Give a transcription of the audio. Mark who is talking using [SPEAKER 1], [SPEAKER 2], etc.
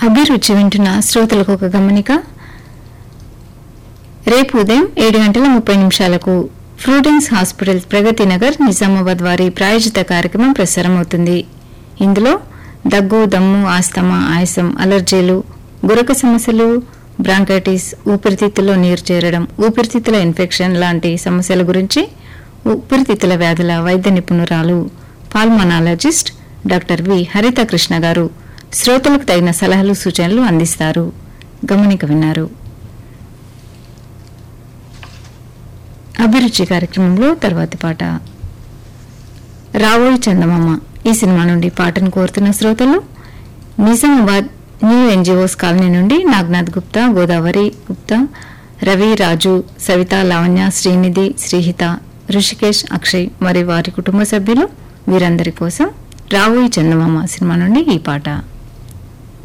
[SPEAKER 1] అభిరుచి వింటున్న శ్రోతలకు ఒక గమనిక రేపు ఉదయం ఏడు గంటల ముప్పై నిమిషాలకు ఫ్రూడెన్స్ హాస్పిటల్ ప్రగతి నగర్ నిజామాబాద్ వారి ప్రాయోజిత కార్యక్రమం ప్రసారమవుతుంది ఇందులో దగ్గు దమ్ము ఆస్తమా ఆయాసం అలర్జీలు గురక సమస్యలు బ్రాంకైటిస్ ఊపిరితిత్తుల్లో నీరు చేరడం ఊపిరితిత్తుల ఇన్ఫెక్షన్ లాంటి సమస్యల గురించి ఊపిరితిత్తుల వ్యాధుల వైద్య నిపుణురాలు పాల్మనాలజిస్ట్ డాక్టర్ వి హరిత కృష్ణ గారు శ్రోతలకు తగిన సలహాలు సూచనలు అందిస్తారు గమనిక విన్నారు అభిరుచి కార్యక్రమంలో తర్వాతి పాట రావోయి చందమామ ఈ సినిమా నుండి పాటను కోరుతున్న శ్రోతలు నిజామాబాద్ న్యూ ఎన్జిఓస్ కాలనీ నుండి నాగ్నాథ్ గుప్తా గోదావరి గుప్తా రవి రాజు సవిత లావణ్య శ్రీనిధి శ్రీహిత ఋషికేష్ అక్షయ్ మరియు వారి కుటుంబ సభ్యులు వీరందరి కోసం రావోయి చందమామ సినిమా నుండి ఈ పాట